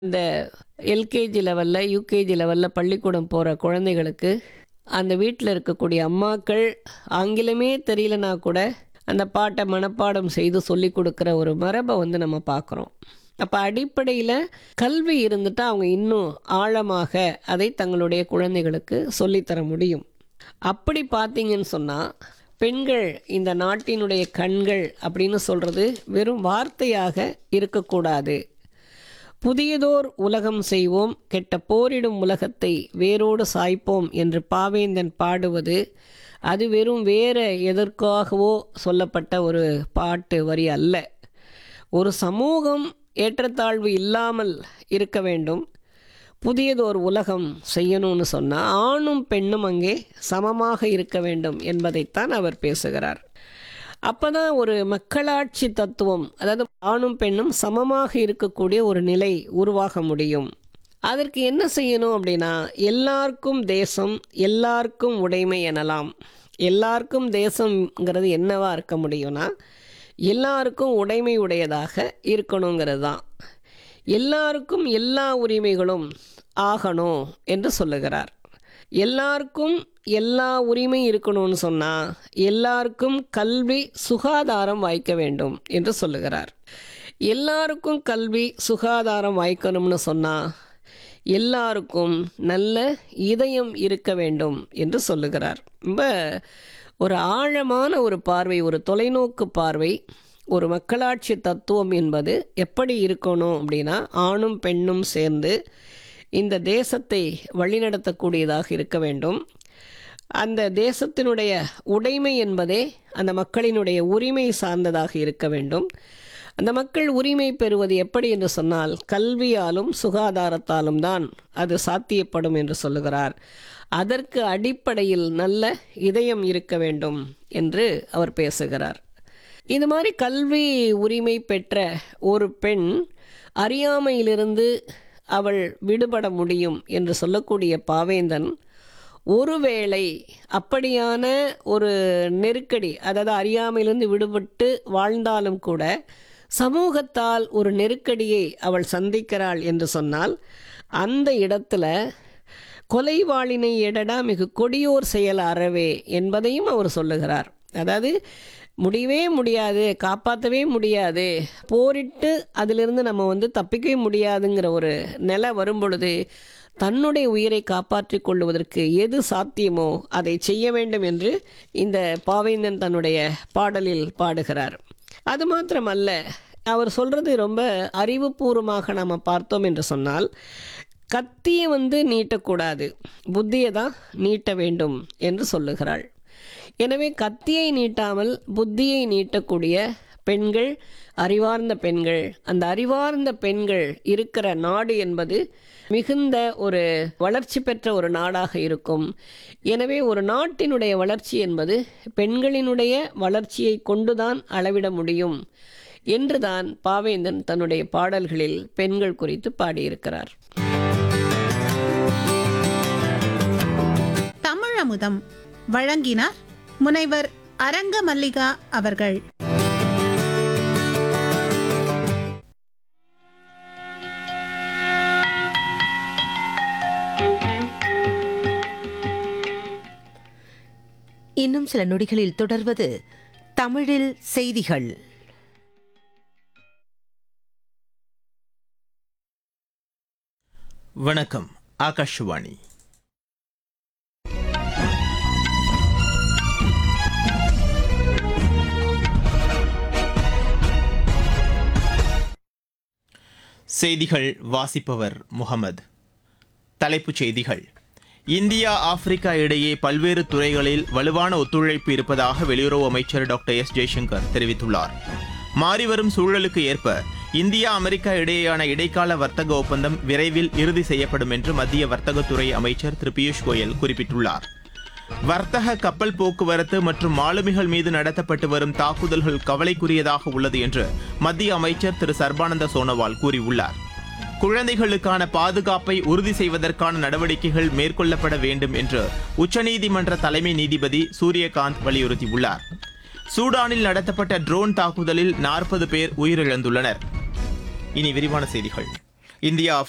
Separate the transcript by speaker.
Speaker 1: இந்த எல்கேஜி லெவலில் யூகேஜி லெவலில் பள்ளிக்கூடம் போகிற குழந்தைகளுக்கு அந்த வீட்டில் இருக்கக்கூடிய அம்மாக்கள் ஆங்கிலமே தெரியலனா கூட அந்த பாட்டை மனப்பாடம் செய்து சொல்லி கொடுக்குற ஒரு மரபை வந்து நம்ம பார்க்குறோம் அப்போ அடிப்படையில் கல்வி இருந்துட்டு அவங்க இன்னும் ஆழமாக அதை தங்களுடைய குழந்தைகளுக்கு சொல்லித்தர முடியும் அப்படி பார்த்தீங்கன்னு சொன்னால் பெண்கள் இந்த நாட்டினுடைய கண்கள் அப்படின்னு சொல்கிறது வெறும் வார்த்தையாக இருக்கக்கூடாது புதியதோர் உலகம் செய்வோம் கெட்ட போரிடும் உலகத்தை வேரோடு சாய்ப்போம் என்று பாவேந்தன் பாடுவது அது வெறும் வேற எதற்காகவோ சொல்லப்பட்ட ஒரு பாட்டு வரி அல்ல ஒரு சமூகம் ஏற்றத்தாழ்வு இல்லாமல் இருக்க வேண்டும் புதியதோர் உலகம் செய்யணும்னு சொன்னால் ஆணும் பெண்ணும் அங்கே சமமாக இருக்க வேண்டும் என்பதைத்தான் அவர் பேசுகிறார் அப்போ தான் ஒரு மக்களாட்சி தத்துவம் அதாவது ஆணும் பெண்ணும் சமமாக இருக்கக்கூடிய ஒரு நிலை உருவாக முடியும் அதற்கு என்ன செய்யணும் அப்படின்னா எல்லாருக்கும் தேசம் எல்லாருக்கும் உடைமை எனலாம் எல்லாருக்கும் தேசம்ங்கிறது என்னவா இருக்க முடியும்னா எல்லாருக்கும் உடைமை உடையதாக இருக்கணுங்கிறது தான் எல்லாருக்கும் எல்லா உரிமைகளும் ஆகணும் என்று சொல்லுகிறார் எல்லாருக்கும் எல்லா உரிமை இருக்கணும்னு சொன்னால் எல்லாருக்கும் கல்வி சுகாதாரம் வாய்க்க வேண்டும் என்று சொல்லுகிறார் எல்லாருக்கும் கல்வி சுகாதாரம் வாய்க்கணும்னு சொன்னால் எல்லாருக்கும் நல்ல இதயம் இருக்க வேண்டும் என்று சொல்லுகிறார் ரொம்ப ஒரு ஆழமான ஒரு பார்வை ஒரு தொலைநோக்கு பார்வை ஒரு மக்களாட்சி தத்துவம் என்பது எப்படி இருக்கணும் அப்படின்னா ஆணும் பெண்ணும் சேர்ந்து இந்த தேசத்தை வழிநடத்தக்கூடியதாக இருக்க வேண்டும் அந்த தேசத்தினுடைய உடைமை என்பதே அந்த மக்களினுடைய உரிமை சார்ந்ததாக இருக்க வேண்டும் அந்த மக்கள் உரிமை பெறுவது எப்படி என்று சொன்னால் கல்வியாலும் சுகாதாரத்தாலும் தான் அது சாத்தியப்படும் என்று சொல்லுகிறார் அதற்கு அடிப்படையில் நல்ல இதயம் இருக்க வேண்டும் என்று அவர் பேசுகிறார் இது மாதிரி கல்வி உரிமை பெற்ற ஒரு பெண் அறியாமையிலிருந்து அவள் விடுபட முடியும் என்று சொல்லக்கூடிய பாவேந்தன் ஒருவேளை அப்படியான ஒரு நெருக்கடி அதாவது அறியாமையிலிருந்து விடுபட்டு வாழ்ந்தாலும் கூட சமூகத்தால் ஒரு நெருக்கடியை அவள் சந்திக்கிறாள் என்று சொன்னால் அந்த இடத்துல கொலைவாளினை எடடா மிகு கொடியோர் செயல் அறவே என்பதையும் அவர் சொல்லுகிறார் அதாவது முடியவே முடியாது காப்பாற்றவே முடியாது போரிட்டு அதிலிருந்து நம்ம வந்து தப்பிக்கவே முடியாதுங்கிற ஒரு நிலை வரும் பொழுது தன்னுடைய உயிரை காப்பாற்றிக் கொள்வதற்கு எது சாத்தியமோ அதை செய்ய வேண்டும் என்று இந்த பாவேந்தன் தன்னுடைய பாடலில் பாடுகிறார் அது மாத்திரமல்ல அவர் சொல்கிறது ரொம்ப அறிவுபூர்வமாக நாம் பார்த்தோம் என்று சொன்னால் கத்தியை வந்து நீட்டக்கூடாது புத்தியை தான் நீட்ட வேண்டும் என்று சொல்லுகிறாள் எனவே கத்தியை நீட்டாமல் புத்தியை நீட்டக்கூடிய பெண்கள் அறிவார்ந்த பெண்கள் அந்த அறிவார்ந்த பெண்கள் இருக்கிற நாடு என்பது மிகுந்த ஒரு வளர்ச்சி பெற்ற ஒரு நாடாக இருக்கும் எனவே ஒரு நாட்டினுடைய வளர்ச்சி என்பது பெண்களினுடைய வளர்ச்சியை கொண்டுதான் அளவிட முடியும் என்றுதான் பாவேந்தன் தன்னுடைய பாடல்களில் பெண்கள் குறித்து பாடியிருக்கிறார்
Speaker 2: தமிழமுதம் வழங்கினார் முனைவர் அரங்க மல்லிகா அவர்கள்
Speaker 3: இன்னும் சில நொடிகளில் தொடர்வது தமிழில் செய்திகள்
Speaker 4: வணக்கம் ஆகாஷவாணி செய்திகள் வாசிப்பவர் முகமது தலைப்புச் செய்திகள் இந்தியா ஆப்பிரிக்கா இடையே பல்வேறு துறைகளில் வலுவான ஒத்துழைப்பு இருப்பதாக வெளியுறவு அமைச்சர் டாக்டர் எஸ் ஜெய்சங்கர் தெரிவித்துள்ளார் மாறிவரும் சூழலுக்கு ஏற்ப இந்தியா அமெரிக்கா இடையேயான இடைக்கால வர்த்தக ஒப்பந்தம் விரைவில் இறுதி செய்யப்படும் என்று மத்திய வர்த்தகத்துறை அமைச்சர் திரு பியூஷ் கோயல் குறிப்பிட்டுள்ளார் வர்த்தக கப்பல் போக்குவரத்து மற்றும் மாலுமிகள் மீது நடத்தப்பட்டு வரும் தாக்குதல்கள் கவலைக்குரியதாக உள்ளது என்று மத்திய அமைச்சர் திரு சர்பானந்த சோனோவால் கூறியுள்ளார் குழந்தைகளுக்கான பாதுகாப்பை உறுதி செய்வதற்கான நடவடிக்கைகள் மேற்கொள்ளப்பட வேண்டும் என்று உச்சநீதிமன்ற தலைமை நீதிபதி சூரியகாந்த் வலியுறுத்தியுள்ளார் சூடானில் நடத்தப்பட்ட ட்ரோன் தாக்குதலில் நாற்பது பேர் உயிரிழந்துள்ளனர் இனி விரிவான செய்திகள் இந்தியா